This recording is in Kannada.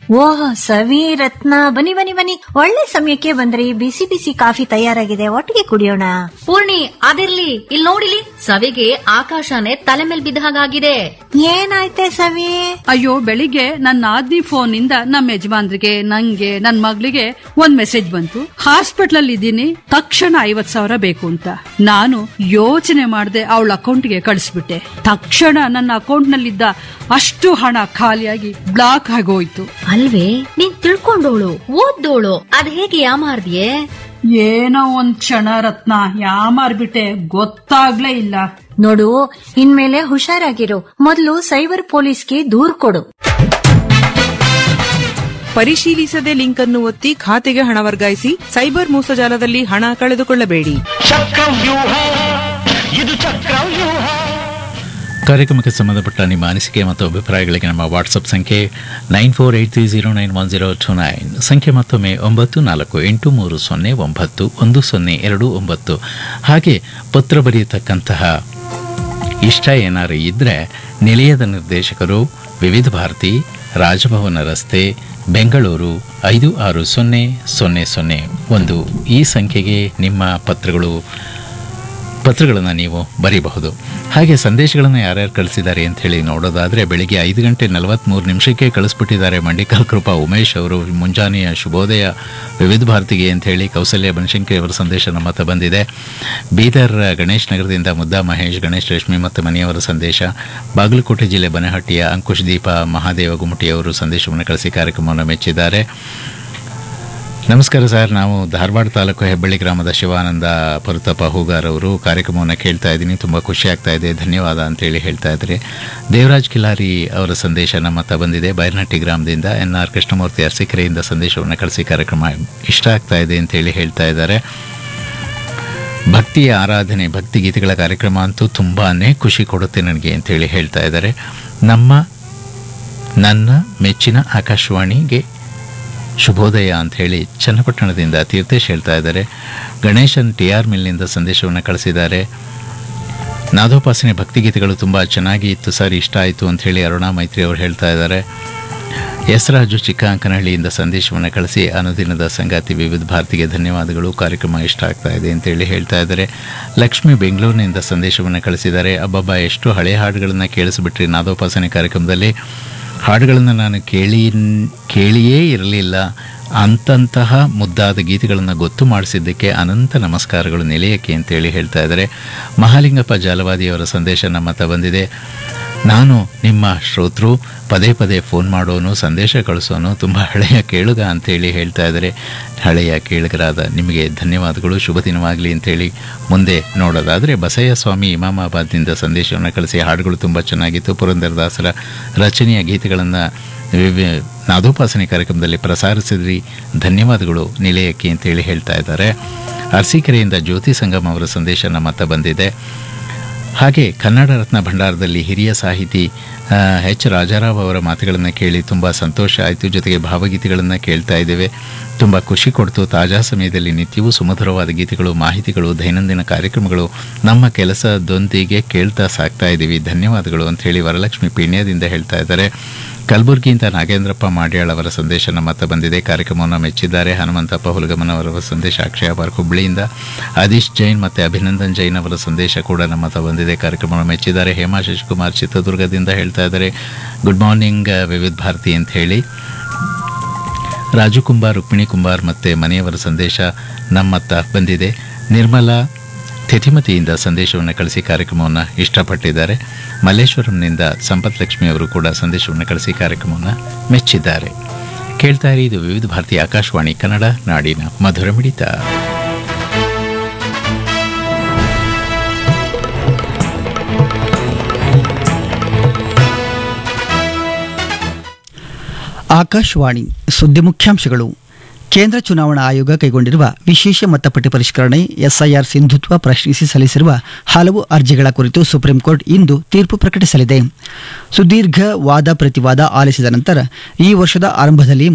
ಓಹ್ ಸವಿ ರತ್ನ ಬನ್ನಿ ಬನ್ನಿ ಬನ್ನಿ ಒಳ್ಳೆ ಸಮಯಕ್ಕೆ ಬಂದ್ರಿ ಬಿಸಿ ಬಿಸಿ ಕಾಫಿ ತಯಾರಾಗಿದೆ ಒಟ್ಟಿಗೆ ಕುಡಿಯೋಣ ಪೂರ್ಣಿ ಅದಿರ್ಲಿ ಇಲ್ಲಿ ನೋಡಿಲಿ ಸವಿಗೆ ಆಕಾಶನೇ ತಲೆ ಮೇಲ್ ಬಿದ್ದ ಹಾಗಾಗಿದೆ ಏನಾಯ್ತೆ ಸವಿ ಅಯ್ಯೋ ಬೆಳಿಗ್ಗೆ ನನ್ನ ಆದ್ನಿ ಫೋನ್ ಇಂದ ನಮ್ಮ ಯಜಮಾನ್ರಿಗೆ ನಂಗೆ ನನ್ ಮಗಳಿಗೆ ಒಂದ್ ಮೆಸೇಜ್ ಬಂತು ಹಾಸ್ಪಿಟಲ್ ಅಲ್ಲಿ ಇದ್ದೀನಿ ತಕ್ಷಣ ಐವತ್ ಸಾವಿರ ಬೇಕು ಅಂತ ನಾನು ಯೋಚನೆ ಮಾಡದೆ ಅವಳ ಅಕೌಂಟ್ಗೆ ಕಳಿಸ್ಬಿಟ್ಟೆ ತಕ್ಷಣ ನನ್ನ ಅಕೌಂಟ್ ನಲ್ಲಿದ್ದ ಅಷ್ಟು ಹಣ ಖಾಲಿಯಾಗಿ ಬ್ಲಾಕ್ ಆಗೋಯ್ತು ಅಲ್ವೇ ನೀನ್ ತಿಳ್ಕೊಂಡೋಳು ಓದ್ದೋಳು ಅದ್ ಹೇಗೆ ಯಾಮಾರ್ದಿಯೇ ಏನೋ ಒಂದ್ ಕ್ಷಣ ರತ್ನ ಯಾಮಾರ್ಬಿಟ್ಟೆ ಗೊತ್ತಾಗ್ಲೇ ಇಲ್ಲ ನೋಡು ಇನ್ಮೇಲೆ ಹುಷಾರಾಗಿರು ಮೊದಲು ಸೈಬರ್ ಪೊಲೀಸ್ಗೆ ದೂರ್ ಕೊಡು ಪರಿಶೀಲಿಸದೆ ಲಿಂಕ್ ಅನ್ನು ಒತ್ತಿ ಖಾತೆಗೆ ಹಣ ವರ್ಗಾಯಿಸಿ ಸೈಬರ್ ಮೋಸಜಾಲದಲ್ಲಿ ಹಣ ಕಳೆದುಕೊಳ್ಳಬೇಡಿ ಚಕ್ರವ್ಯೂಹ ಇದು ಚಕ್ರವ್ಯೂಹ ಕಾರ್ಯಕ್ರಮಕ್ಕೆ ಸಂಬಂಧಪಟ್ಟ ನಿಮ್ಮ ಅನಿಸಿಕೆ ಮತ್ತು ಅಭಿಪ್ರಾಯಗಳಿಗೆ ನಮ್ಮ ವಾಟ್ಸಪ್ ಸಂಖ್ಯೆ nine four eight three zero nine one zero two nine ಸಂಖ್ಯೆ ಮತ್ತೊಮ್ಮೆ ಒಂಬತ್ತು ನಾಲ್ಕು ಎಂಟು ಮೂರು ಸೊನ್ನೆ ಒಂಬತ್ತು ಒಂದು ಸೊನ್ನೆ ಎರಡು ಒಂಬತ್ತು ಹಾಗೆ ಪತ್ರ ಬರೆಯತಕ್ಕಂತಹ ಇಷ್ಟ ಏನಾರು ಇದ್ದರೆ ನಿಲಯದ ನಿರ್ದೇಶಕರು ವಿವಿಧ ಭಾರತಿ ರಾಜಭವನ ರಸ್ತೆ ಬೆಂಗಳೂರು ಐದು ಆರು ಸೊನ್ನೆ ಸೊನ್ನೆ ಸೊನ್ನೆ ಒಂದು ಈ ಸಂಖ್ಯೆಗೆ ನಿಮ್ಮ ಪತ್ರಗಳು ಪತ್ರಗಳನ್ನು ನೀವು ಬರೀಬಹುದು ಹಾಗೆ ಸಂದೇಶಗಳನ್ನು ಯಾರ್ಯಾರು ಕಳಿಸಿದ್ದಾರೆ ಅಂತ ಹೇಳಿ ನೋಡೋದಾದರೆ ಬೆಳಿಗ್ಗೆ ಐದು ಗಂಟೆ ನಲವತ್ತ್ಮೂರು ನಿಮಿಷಕ್ಕೆ ಕಳಿಸ್ಬಿಟ್ಟಿದ್ದಾರೆ ಮಂಡಿಕಲ್ ಕೃಪಾ ಉಮೇಶ್ ಅವರು ಮುಂಜಾನೆಯ ಶುಭೋದಯ ವಿವಿಧ ಭಾರತಿಗೆ ಅಂತ ಹೇಳಿ ಕೌಸಲ್ಯ ಬನಶಂಕರಿ ಅವರ ಸಂದೇಶ ನಮ್ಮ ಹತ್ರ ಬಂದಿದೆ ಬೀದರ್ ಗಣೇಶ್ ನಗರದಿಂದ ಮುದ್ದಾ ಮಹೇಶ್ ಗಣೇಶ್ ರೇಷ್ಮಿ ಮತ್ತು ಮನೆಯವರ ಸಂದೇಶ ಬಾಗಲಕೋಟೆ ಜಿಲ್ಲೆ ಬನಹಟ್ಟಿಯ ಅಂಕುಶ್ ದೀಪ ಮಹಾದೇವ ಗುಮಟಿ ಅವರು ಸಂದೇಶವನ್ನು ಕಳಿಸಿ ಕಾರ್ಯಕ್ರಮವನ್ನು ಮೆಚ್ಚಿದ್ದಾರೆ ನಮಸ್ಕಾರ ಸರ್ ನಾವು ಧಾರವಾಡ ತಾಲೂಕು ಹೆಬ್ಬಳ್ಳಿ ಗ್ರಾಮದ ಶಿವಾನಂದ ಪರುತಪ್ಪ ಹೂಗಾರ್ ಅವರು ಕಾರ್ಯಕ್ರಮವನ್ನು ಕೇಳ್ತಾ ಇದ್ದೀನಿ ತುಂಬ ಖುಷಿ ಆಗ್ತಾ ಇದೆ ಧನ್ಯವಾದ ಅಂತೇಳಿ ಹೇಳ್ತಾ ಇದ್ದಾರೆ ದೇವರಾಜ್ ಕಿಲಾರಿ ಅವರ ಸಂದೇಶ ನಮ್ಮ ಹತ್ರ ಬಂದಿದೆ ಬೈರನಹಟ್ಟಿ ಗ್ರಾಮದಿಂದ ಎನ್ ಆರ್ ಕೃಷ್ಣಮೂರ್ತಿ ಅರಸೀಕೆರೆಯಿಂದ ಸಂದೇಶವನ್ನು ಕಳಿಸಿ ಕಾರ್ಯಕ್ರಮ ಇಷ್ಟ ಆಗ್ತಾ ಇದೆ ಅಂತೇಳಿ ಹೇಳ್ತಾ ಇದ್ದಾರೆ ಭಕ್ತಿಯ ಆರಾಧನೆ ಭಕ್ತಿ ಗೀತೆಗಳ ಕಾರ್ಯಕ್ರಮ ಅಂತೂ ತುಂಬಾ ಖುಷಿ ಕೊಡುತ್ತೆ ನನಗೆ ಅಂತೇಳಿ ಹೇಳ್ತಾ ಇದ್ದಾರೆ ನಮ್ಮ ನನ್ನ ಮೆಚ್ಚಿನ ಆಕಾಶವಾಣಿಗೆ ಶುಭೋದಯ ಅಂತ ಹೇಳಿ ಚನ್ನಪಟ್ಟಣದಿಂದ ತೀರ್ಥೇಶ್ ಹೇಳ್ತಾ ಇದ್ದಾರೆ ಗಣೇಶನ್ ಟಿ ಆರ್ ಮಿಲ್ನಿಂದ ಸಂದೇಶವನ್ನು ಕಳಿಸಿದ್ದಾರೆ ನಾದೋಪಾಸನೆ ಭಕ್ತಿಗೀತೆಗಳು ತುಂಬ ಚೆನ್ನಾಗಿ ಇತ್ತು ಸರ್ ಇಷ್ಟ ಆಯಿತು ಅಂತ ಹೇಳಿ ಅರುಣಾ ಮೈತ್ರಿ ಅವರು ಹೇಳ್ತಾ ಇದ್ದಾರೆ ಎಸ್ ರಾಜು ಚಿಕ್ಕ ಅಂಕನಹಳ್ಳಿಯಿಂದ ಸಂದೇಶವನ್ನು ಕಳಿಸಿ ಅನುದಿನದ ಸಂಗಾತಿ ವಿವಿಧ ಭಾರತಿಗೆ ಧನ್ಯವಾದಗಳು ಕಾರ್ಯಕ್ರಮ ಇಷ್ಟ ಆಗ್ತಾ ಇದೆ ಅಂತೇಳಿ ಹೇಳ್ತಾ ಇದ್ದಾರೆ ಲಕ್ಷ್ಮಿ ಬೆಂಗಳೂರಿನಿಂದ ಸಂದೇಶವನ್ನು ಕಳಿಸಿದ್ದಾರೆ ಅಬ್ಬಬ್ಬ ಎಷ್ಟು ಹಳೆ ಹಾಡುಗಳನ್ನು ಕೇಳಿಸ್ಬಿಟ್ರಿ ನಾದೋಪಾಸನೆ ಕಾರ್ಯಕ್ರಮದಲ್ಲಿ ಹಾಡುಗಳನ್ನು ನಾನು ಕೇಳಿ ಕೇಳಿಯೇ ಇರಲಿಲ್ಲ ಅಂತಂತಹ ಮುದ್ದಾದ ಗೀತೆಗಳನ್ನು ಗೊತ್ತು ಮಾಡಿಸಿದ್ದಕ್ಕೆ ಅನಂತ ನಮಸ್ಕಾರಗಳು ನಿಲಯಕ್ಕೆ ಅಂತೇಳಿ ಹೇಳ್ತಾ ಇದ್ದಾರೆ ಮಹಾಲಿಂಗಪ್ಪ ಜಾಲವಾದಿಯವರ ಸಂದೇಶ ನಮ್ಮ ಹತ್ರ ಬಂದಿದೆ ನಾನು ನಿಮ್ಮ ಶ್ರೋತೃ ಪದೇ ಪದೇ ಫೋನ್ ಮಾಡೋನು ಸಂದೇಶ ಕಳಿಸೋನು ತುಂಬ ಹಳೆಯ ಕೇಳುಗ ಅಂತೇಳಿ ಹೇಳ್ತಾ ಇದ್ದಾರೆ ಹಳೆಯ ಕೇಳುಗರಾದ ನಿಮಗೆ ಧನ್ಯವಾದಗಳು ಶುಭ ದಿನವಾಗಲಿ ಅಂತೇಳಿ ಮುಂದೆ ನೋಡೋದಾದರೆ ಬಸಯ್ಯ ಸ್ವಾಮಿ ಇಮಾಮಾಬಾದ್ನಿಂದ ಸಂದೇಶವನ್ನು ಕಳಿಸಿ ಹಾಡುಗಳು ತುಂಬ ಚೆನ್ನಾಗಿತ್ತು ಪುರಂದರದಾಸರ ರಚನೆಯ ಗೀತೆಗಳನ್ನು ವಿವಿ ನಾದೋಪಾಸನೆ ಕಾರ್ಯಕ್ರಮದಲ್ಲಿ ಪ್ರಸಾರಿಸಿದ್ರಿ ಧನ್ಯವಾದಗಳು ನಿಲಯಕ್ಕೆ ಅಂತೇಳಿ ಹೇಳ್ತಾ ಇದ್ದಾರೆ ಅರಸೀಕೆರೆಯಿಂದ ಜ್ಯೋತಿ ಸಂಗಮ್ ಅವರ ಸಂದೇಶ ನಮ್ಮ ಹತ್ರ ಬಂದಿದೆ ಹಾಗೆ ಕನ್ನಡ ರತ್ನ ಭಂಡಾರದಲ್ಲಿ ಹಿರಿಯ ಸಾಹಿತಿ ಆ, ಎಚ್ ರಾಜಾರಾವ್ ಅವರ ಮಾತುಗಳನ್ನು ಕೇಳಿ ತುಂಬ ಸಂತೋಷ ಆಯಿತು ಜೊತೆಗೆ ಭಾವಗೀತೆಗಳನ್ನು ಕೇಳ್ತಾ ಇದ್ದೇವೆ ತುಂಬ ಖುಷಿ ಕೊಡ್ತು ತಾಜಾ ಸಮಯದಲ್ಲಿ ನಿತ್ಯವೂ ಸುಮಧುರವಾದ ಗೀತೆಗಳು ಮಾಹಿತಿಗಳು ದೈನಂದಿನ ಕಾರ್ಯಕ್ರಮಗಳು ನಮ್ಮ ಕೆಲಸದೊಂದಿಗೆ ಕೇಳ್ತಾ ಸಾಕ್ತಾ ಇದ್ದೀವಿ ಧನ್ಯವಾದಗಳು ಅಂತ ಹೇಳಿ ವರಲಕ್ಷ್ಮಿ ಪೀಣ್ಯದಿಂದ ಹೇಳ್ತಾ ಇದ್ದಾರೆ ಕಲಬುರಗಿಯಿಂದ ನಾಗೇಂದ್ರಪ್ಪ ಮಾಡ್ಯಾಳ್ ಅವರ ಸಂದೇಶ ನಮ್ಮ ಹತ್ರ ಬಂದಿದೆ ಕಾರ್ಯಕ್ರಮವನ್ನು ಮೆಚ್ಚಿದ್ದಾರೆ ಹನುಮಂತಪ್ಪ ಹುಲಗಮನ ಅವರ ಸಂದೇಶ ಅಕ್ಷಯ ಪಾರ್ಕ್ ಹುಬ್ಳಿಯಿಂದ ಆದೀಶ್ ಜೈನ್ ಮತ್ತು ಅಭಿನಂದನ್ ಜೈನ್ ಅವರ ಸಂದೇಶ ಕೂಡ ನಮ್ಮ ಹತ್ರ ಬಂದಿದೆ ಕಾರ್ಯಕ್ರಮವನ್ನು ಮೆಚ್ಚಿದ್ದಾರೆ ಹೇಮಾ ಶಶಿಕುಮಾರ್ ಚಿತ್ರದುರ್ಗದಿಂದ ಹೇಳ್ತಾ ಇದ್ದಾರೆ ಗುಡ್ ಮಾರ್ನಿಂಗ್ ವಿವಿಧ ಭಾರತಿ ಅಂತ ಹೇಳಿ ರಾಜು ಕುಂಬಾರ್ ರುಕ್ಮಿಣಿ ಕುಂಬಾರ್ ಮತ್ತು ಮನೆಯವರ ಸಂದೇಶ ನಮ್ಮತ್ತ ಬಂದಿದೆ ನಿರ್ಮಲಾ ತಿಥಿಮತಿಯಿಂದ ಸಂದೇಶವನ್ನು ಕಳಿಸಿ ಕಾರ್ಯಕ್ರಮವನ್ನು ಇಷ್ಟಪಟ್ಟಿದ್ದಾರೆ ಮಲ್ಲೇಶ್ವರಂನಿಂದ ಸಂಪತ್ ಲಕ್ಷ್ಮಿ ಅವರು ಕೂಡ ಸಂದೇಶವನ್ನು ಕಳಿಸಿ ಕಾರ್ಯಕ್ರಮವನ್ನು ಮೆಚ್ಚಿದ್ದಾರೆ ಕೇಳ್ತಾ ಇರಿ ಇದು ವಿವಿಧ ಭಾರತಿ ಆಕಾಶವಾಣಿ ಕನ್ನಡ ನಾಡಿನ ಮಧುರ ಮಿಡಿತ ಆಕಾಶವಾಣಿ ಸುದ್ದಿ ಮುಖ್ಯಾಂಶಗಳು ಕೇಂದ್ರ ಚುನಾವಣಾ ಆಯೋಗ ಕೈಗೊಂಡಿರುವ ವಿಶೇಷ ಮತಪಟ್ಟಿ ಪರಿಷ್ಕರಣೆ ಎಸ್ಐಆರ್ ಸಿಂಧುತ್ವ ಪ್ರಶ್ನಿಸಿ ಸಲ್ಲಿಸಿರುವ ಹಲವು ಅರ್ಜಿಗಳ ಕುರಿತು ಸುಪ್ರೀಂ ಕೋರ್ಟ್ ಇಂದು ತೀರ್ಪು ಪ್ರಕಟಿಸಲಿದೆ ಸುದೀರ್ಘ ವಾದ ಪ್ರತಿವಾದ ಆಲಿಸಿದ ನಂತರ ಈ ವರ್ಷದ ಆರಂಭದಲ್ಲಿ